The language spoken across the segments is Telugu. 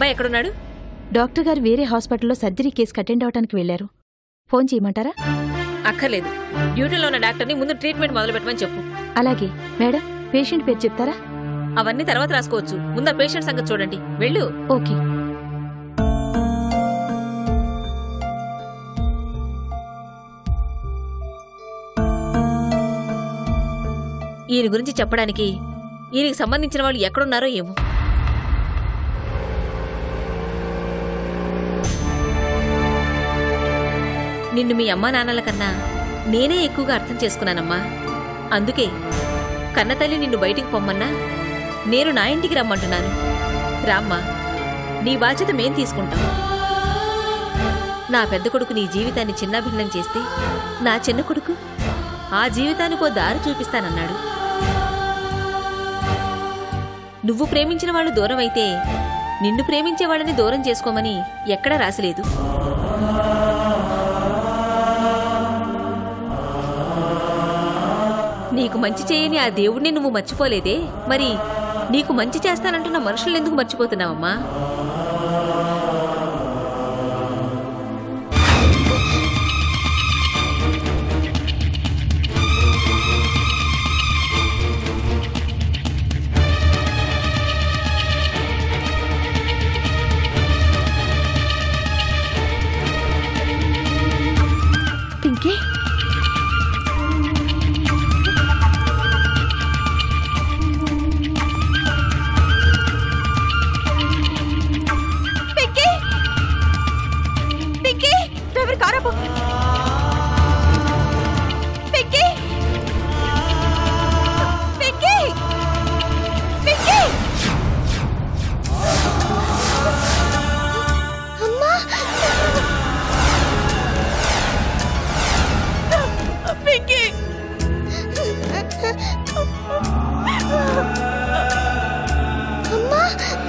అబ్బాయి ఎక్కడున్నాడు డాక్టర్ గారు వేరే హాస్పిటల్లో సర్జరీ కేసుకి అటెండ్ అవడానికి వెళ్లారు ఫోన్ చేయమంటారా అక్కర్లేదు డ్యూటీలో ఉన్న డాక్టర్ని ముందు ట్రీట్మెంట్ మొదలు పెట్టమని చెప్పు అలాగే మేడం పేషెంట్ పేరు చెప్తారా అవన్నీ తర్వాత రాసుకోవచ్చు ముందు ఆ పేషెంట్ సంగతి చూడండి వెళ్ళు ఓకే ఈయన గురించి చెప్పడానికి ఈయనకి సంబంధించిన వాళ్ళు ఎక్కడున్నారో ఏమో నిన్ను మీ అమ్మా నాన్నల కన్నా నేనే ఎక్కువగా అర్థం చేసుకున్నానమ్మా అందుకే కన్నతల్లి నిన్ను బయటికి పొమ్మన్నా నేను నా ఇంటికి రమ్మంటున్నాను రామ్మా నీ బాధ్యత మేం తీసుకుంటాం నా పెద్ద కొడుకు నీ జీవితాన్ని చిన్నాభిన్నం చేస్తే నా చిన్న కొడుకు ఆ జీవితానికో దారి చూపిస్తానన్నాడు నువ్వు ప్రేమించిన వాళ్ళు దూరం అయితే నిన్ను ప్రేమించే వాళ్ళని దూరం చేసుకోమని ఎక్కడా రాసలేదు నీకు మంచి చేయని ఆ దేవుణ్ణి నువ్వు మర్చిపోలేదే మరి నీకు మంచి చేస్తానంటున్న మనుషులు ఎందుకు మర్చిపోతున్నావమ్మా పింకీ పింకీ పింకీ డ్రైవర్ కారాపు పింకీ పింకీ పింకీ అమ్మా పింకీ అమ్మా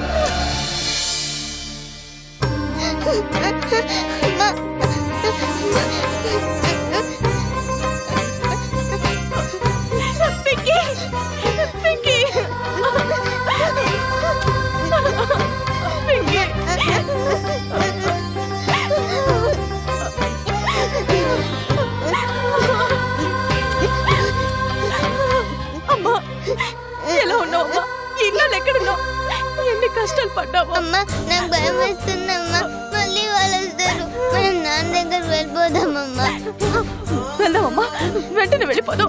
పిక్కి పిక్కి పిక్కి అమ్మా ఎలా ఉన్నావు అమ్మా ఇల్లు ఎక్కడున్నావు ఎన్ని కష్టాలు పడ్డావు అమ్మా నాకు భయం వేస్తుందమ్మా మళ్ళీ వాళ్ళు వస్తారు మనం నాన్న దగ్గర వెళ్ళిపోదామమ్మా వెళ్దామమ్మా వెంటనే వెళ్ళిపోదాం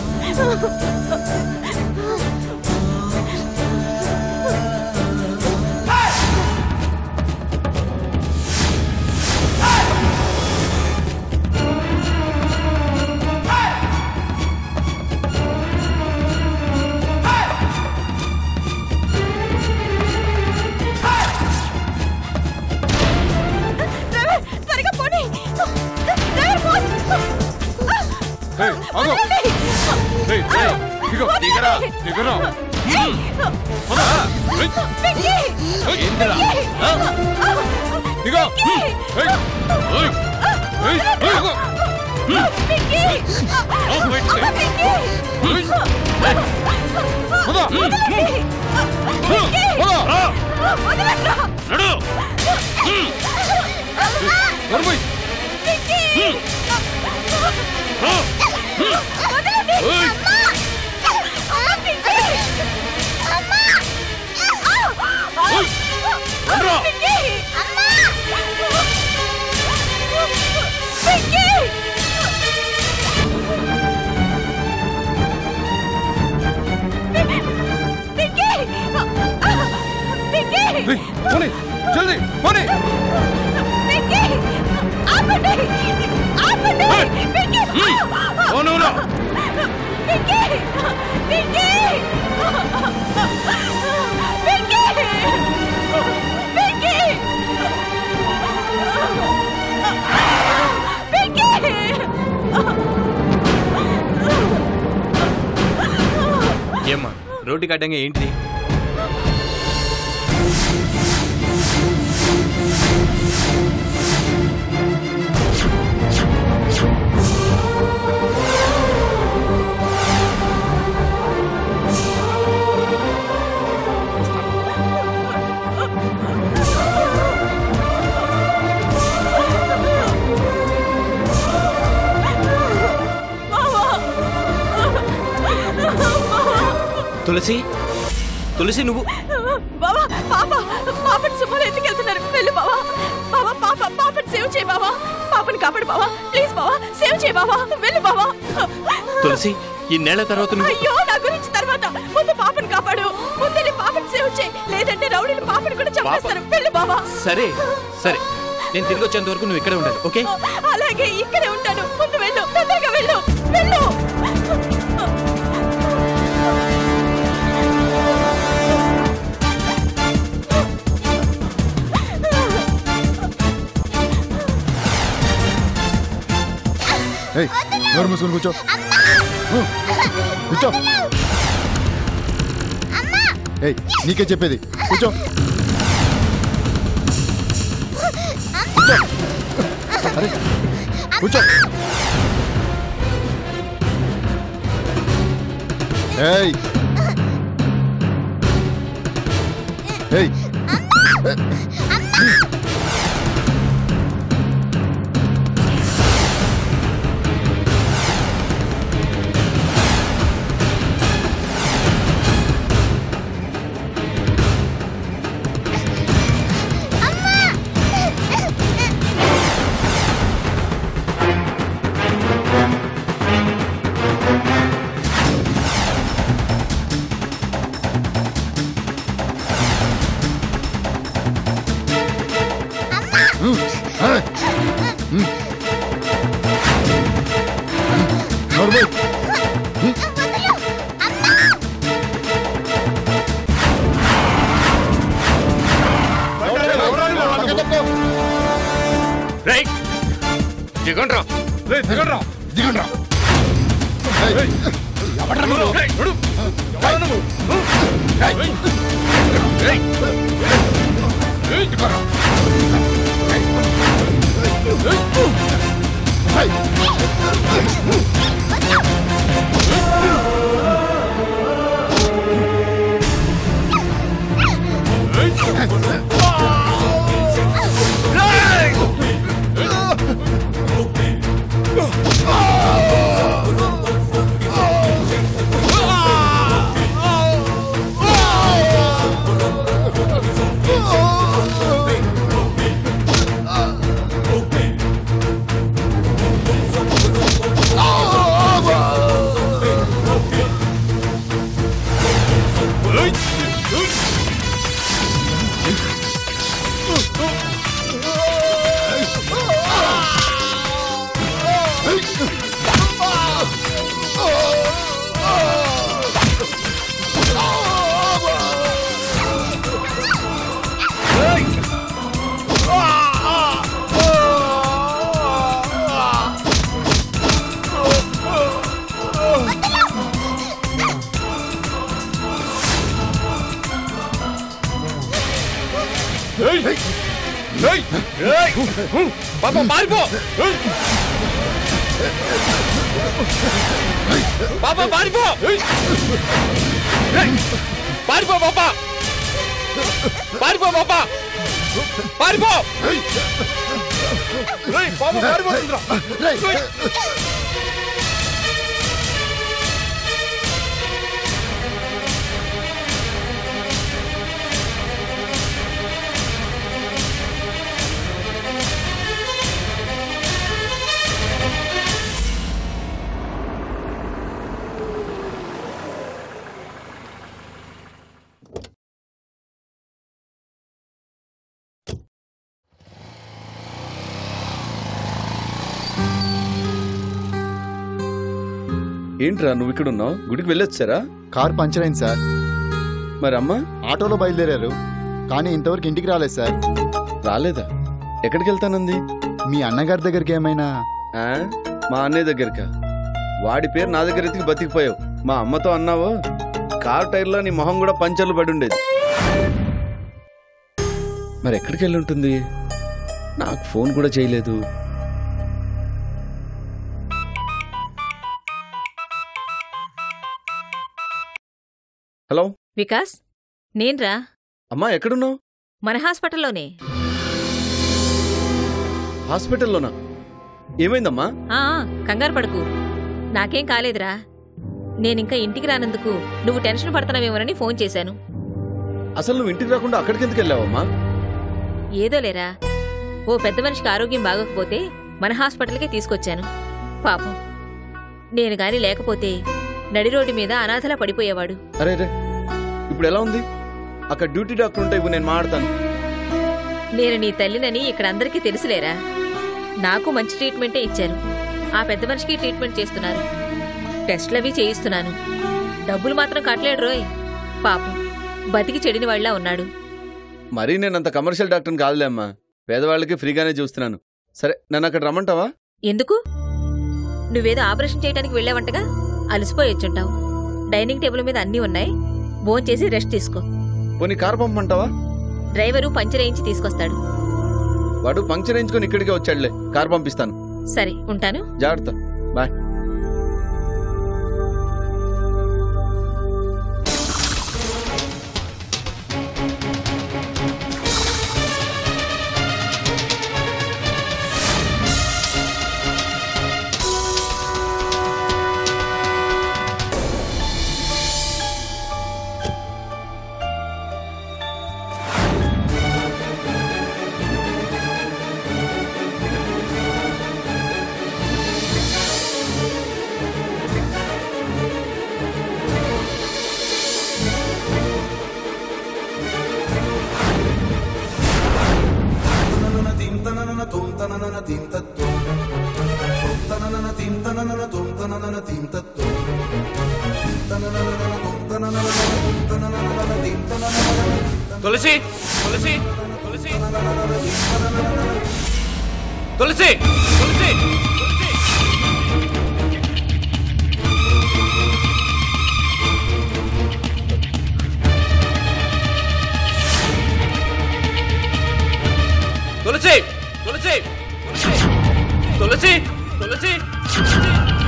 డ్రైవర్, త్వరగా పోనీ. డ్రైవర్, పోనీ. ఏయ్, ఆగు. వదలండి. ఏయ్, ఏయ్, దిగు, దిగరా, దిగరా. పద. ఏయ్, పిక్కి. ఏయ్, ఏందిరా? ఆ? దిగు. ఏయ్, ఏయ్, ఏయ్, ఏయ్, ఆగు. పిక్కి. ఆగు, వెయిట్ చేయి. పిక్కి. ఏయ్, పద. వదలండి. పద. రా. వదలండి. నడు. నడుమోయ్. పిక్కి. రా. వదలండి. ఏయ్. పిక్కి. ఏయ్, రా. పిక్కి. పిక్కి. పిక్కి. పిక్కి. ఏయ్, పోనీ, జల్దీ, పోనీ. పిక్కి. ఆపండి. ఆపండి. ఏయ్. పిక్కి. పోనీరా. పిక్కి. పిక్కి. పిక్కి. పిక్కి. పిక్కి. ఏమ్మా రోడ్డు కట్టంగా ఏంటిది ఆ తులసి తులసి నువ్వు బావా పాప పాపని సుమ్మలు ఎందుకు వెళ్తున్నారు వెళ్ళు బావా బావా పాప పాపని సేవ్ చేయి బావా పాపని కాపాడు బావా ప్లీజ్ బావా సేవ్ చేయి బావా వెళ్ళు బావా తులసి ఈ నెల తర్వాత నువ్వు అయ్యో నా గురించి తర్వాత ముందు పాపని కాపాడు ముందు నీ పాపని సేవ్ చేయి లేదంటే రౌడీలు పాపని కూడా చంపేస్తారు వెళ్ళు బావా సరే సరే నేను తిరిగి వచ్చేంత వరకు నువ్వు ఇక్కడే ఉండాలి ఓకే అలాగే ఇక్కడే ఉంటాను ముందు వెళ్ళు తొందరగా వెళ్ళు వెళ్ళు ఏయ్ నోరు మూసుకొని కూర్చో ఊ, కూర్చో ఏయ్ నీకే చెప్పేది కూర్చో కూర్చో అరే కూర్చో ఏయ్ ఏయ్ ఉమ్, అరే. ఉమ్. నోరు మూయ్. ఉమ్. పక్కకి తప్పుకో. రైట్ దిగండ్రా రే దిగండ్రా దిగండ్రా. ఏయ్, ఎవడ్రా నువ్వు? రేయ్, నడు. ఎవడ్రా నువ్వు? రేయ్. రేయ్. రేయ్, దిగండ్రా. ఏయ్. రేయ్. రేయ్. రేయ్. పాప పారిపో రేయ్. పాప పారిపో రేయ్. రేయ్. పారిపో పాప పారిపో పాప పారిపో రేయ్, పాప పారిపోతుందిరా రేయ్. ఏంట్రా నువ్వు ఇక్కడ ఉన్నావు గుడికి వెళ్ళొచ్చారా కార్ పంచర్ అయింది సార్ మరి అమ్మ ఆటోలో బయలుదేరారు కానీ ఇంతవరకు ఇంటికి రాలేదు సార్ రాలేదా ఎక్కడికి వెళ్తానంది మీ అన్నగారి దగ్గరికి ఏమైనా ఆ? మా అన్నయ్య దగ్గరకా వాడి పేరు నా దగ్గర ఎత్తికి బతికిపోయావు మా అమ్మతో అన్నావు కార్ టైర్లో నీ మొహం కూడా పంచర్లు పడి ఉండేది మరి ఎక్కడికి వెళ్ళి ఉంటుంది నాకు ఫోన్ కూడా చేయలేదు హలో వికాస్ నేన్రా అమ్మా ఎక్కడున్నావు మన హాస్పిటల్లోనే హాస్పిటల్లోనా ఏమైందమ్మా ఆ, ఆ, కంగారు పడకు నాకేం కాలేదురా నేనింకా ఇంటికి రానందుకు నువ్వు టెన్షన్ పడుతున్నావేమోనని ఫోన్ చేశాను అసలు నువ్వు ఇంటికి రాకుండా అక్కడికి ఎందుకు వెళ్ళావమ్మా ఏదో లేరా ఓ పెద్ద మనిషికి ఆరోగ్యం బాగోకపోతే మన హాస్పిటల్కే తీసుకొచ్చాను పాపం నేను గాని లేకపోతే నడి రోడ్డు మీద అనాథలా పడిపోయేవాడు అరే రే ఇప్పుడు ఎలా ఉంది అక్కడ డ్యూటీ డాక్టర్ ఉంటే ఇవ్వు నేను మాడతాను నేను నీ తల్లినని ఇక్కడ అందరికీ తెలుసులేరా నాకు మంచి ట్రీట్మెంటే ఇచ్చారు ఆ పెద్ద మనిషికి ట్రీట్మెంట్ చేస్తున్నారు టెస్ట్లవి చేయిస్తున్నాను డబ్బులు మాత్రం కట్టలేడు రోయ్ పాపం బతికి చెడిన వాళ్ళ ఉన్నాడు మరీ నేను అంత కమర్షియల్ డాక్టర్ని కాదులే అమ్మా పేదవాళ్ళకి ఫ్రీగానే చూస్తున్నాను సరే నన్ను అక్కడ రమ్మంటావా ఎందుకు నువ్వేదో ఆపరేషన్ చేయడానికి వెళ్ళావంటగా అలసిపోయి వచ్చుంటావు డైనింగ్ టేబుల్ మీద అన్నీ ఉన్నాయి భోంచేసి రెస్ట్ తీసుకో పోనీ కారు పంపమంటావా డ్రైవరు పంచర్ వేయించి తీసుకొస్తాడు వాడు పంక్చర్ వేయించుకొని ఇక్కడికే వచ్చాడులే కారు పంపిస్తాను సరే ఉంటాను జాగ్రత్త bye Tulasi Tulasi Tulasi Tulasi Tulasi Tulasi Tulasi Tulasi Tulasi Tulasi Tulasi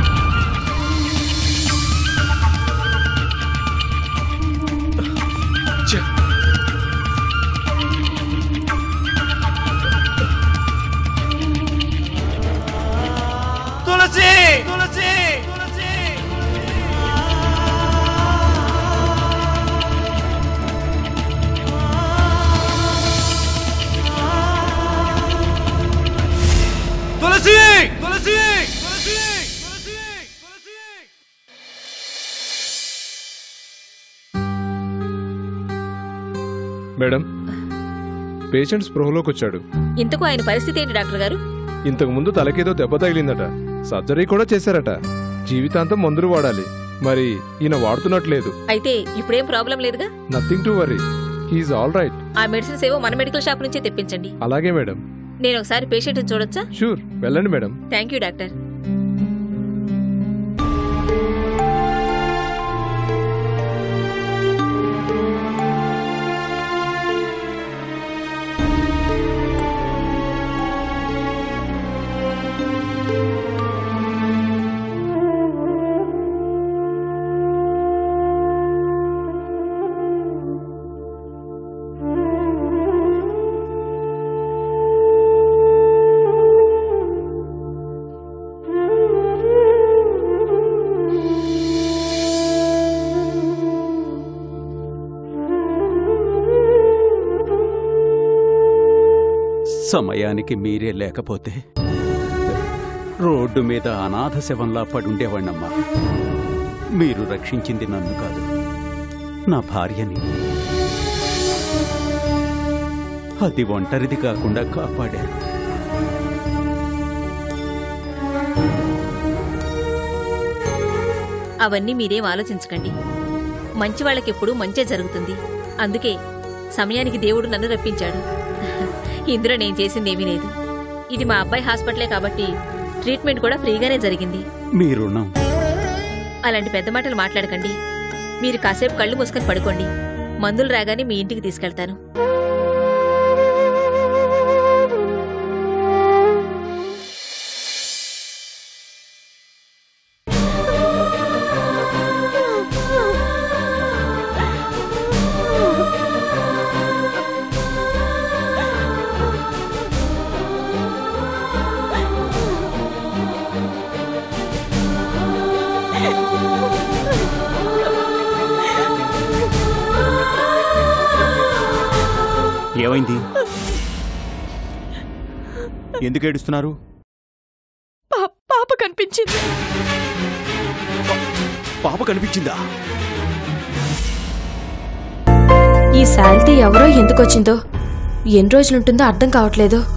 Tulasi Tulasi Tulasi Tulasi Tulasi Tulasi Tulasi Tulasi madam patient స్పృహలోకి వచ్చాడు ఇంతకు ఆయన పరిస్థితి ఏంటి డాక్టర్ గారు ఇంతకు ముందు తలకేదో దెబ్బ తగిలిందట సర్జరీ కూడా చేశారట జీవితాంతం మందులు వాడాలి మరి ఈయన వాడుతున్నట్లేదు అయితే ఇప్పుడేం ప్రాబ్లం లేదుగా nothing to worry he's all right ఆ మెడిసిన్స్ ఏవో మన మెడికల్ షాప్ నుంచే తెప్పించండి అలాగే మేడం నేను ఒకసారి పేషెంట్ చూడొచ్చా షూర్ వెళ్ళండి మేడం థ్యాంక్ యూ డాక్టర్ సమయానికి మీరే లేకపోతే రోడ్డు మీద అనాథ శవంలా పడుండేవాణ్ణమ్మా మీరు రక్షించింది నన్ను కాదు నా భార్యని అది ఒంటరిది కాకుండా కాపాడారు అవన్నీ మీరేం ఆలోచించకండి మంచి వాళ్ళకెప్పుడు మంచే జరుగుతుంది అందుకే సమయానికి దేవుడు నన్ను రప్పించాడు ఇందులో నేను చేసిందేమీ లేదు ఇది మా అబ్బాయి హాస్పిటలే కాబట్టి ట్రీట్మెంట్ కూడా ఫ్రీగానే జరిగింది మీ రుణం అలాంటి పెద్ద మాటలు మాట్లాడకండి మీరు కాసేపు కళ్ళు మూసుకొని పడుకోండి మందులు రాగానే మీ ఇంటికి తీసుకెళ్తాను ఆ ఏమైంది ఎందుకు ఏడుస్తున్నారు పా- పాప కనిపించింది పాప కనిపించిందా ఈ శాలిటీ ఎవరో ఎందుకొచ్చిందో ఎన్ని రోజులుంటుందో అర్థం కావట్లేదు